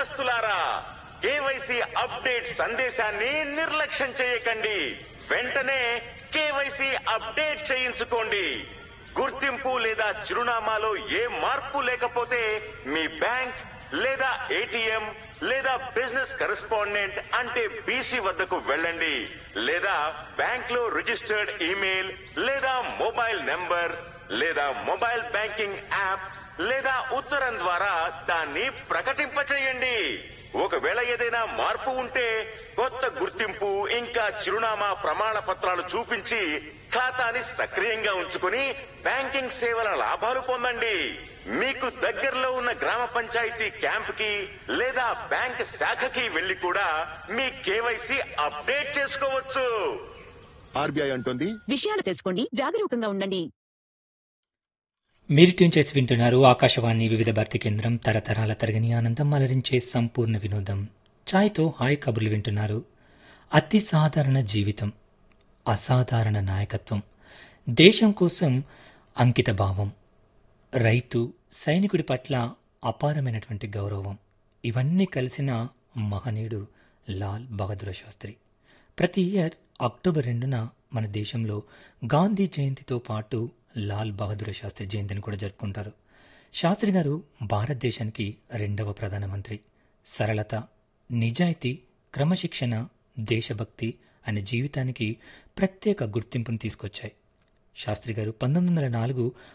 ఉద్యోగస్తులారా KYC update సందేశాన్ని నిర్లక్ష్యం చేయకండి వెంటనే కేవైసీ అప్డేట్ చేయించుకోండి గుర్తింపు లేదా చిరునామాలో ఏ మార్పు లేకపోతే మీ బ్యాంక్ లేదా ఏటీఎం లేదా బిజినెస్ కరెస్పాండెంట్ అంటే బీసీ వద్దకు వెళ్ళండి లేదా బ్యాంక్ లో రిజిస్టర్డ్ ఈమెయిల్ లేదా మొబైల్ నెంబర్ లేదా మొబైల్ బ్యాంకింగ్ యాప్ లేదా ఉత్తరం ద్వారా దాన్ని ప్రకటింపచేయండి ఒకవేళ ఏదైనా మార్పు ఉంటే కొత్త గుర్తింపు ఇంకా చిరునామా ప్రమాణ పత్రాలు చూపించి ఖాతాని సక్రియంగా ఉంచుకుని బ్యాంకింగ్ సేవల లాభాలు పొందండి మీకు దగ్గరలో ఉన్న గ్రామ పంచాయతీ క్యాంప్ కి లేదా బ్యాంక్ శాఖకి వెళ్లి కూడా మీ కేవైసీ అప్డేట్ చేసుకోవచ్చు ఆర్బీఐ అంటోంది విషయాలు తెలుసుకోండి జాగరూకంగా ఉండండి మీరు ట్యూన్ చేసి వింటున్నారు ఆకాశవాణి వివిధ భర్తీ కేంద్రం తరతరాల తరగని ఆనందం అలరించే సంపూర్ణ వినోదం ఛాయ్తో హాయ్ కబుర్లు వింటున్నారు అతి సాధారణ జీవితం అసాధారణ నాయకత్వం దేశం కోసం అంకిత భావం రైతు సైనికుడి పట్ల అపారమైనటువంటి గౌరవం ఇవన్నీ కలిసిన మహనీయుడు లాల్ బహదూర్ శాస్త్రి ప్రతి ఇయర్ అక్టోబర్ రెండున మన దేశంలో గాంధీ జయంతితో పాటు లాల్ బహదూర్ శాస్త్రి జయంతిని కూడా జరుపుకుంటారు శాస్త్రి గారు భారతదేశానికి రెండవ ప్రధానమంత్రి సరళత నిజాయితీ క్రమశిక్షణ దేశభక్తి అనే జీవితానికి ప్రత్యేక గుర్తింపును తీసుకొచ్చాయి శాస్త్రి గారు పంతొమ్మిది వందల నాలుగు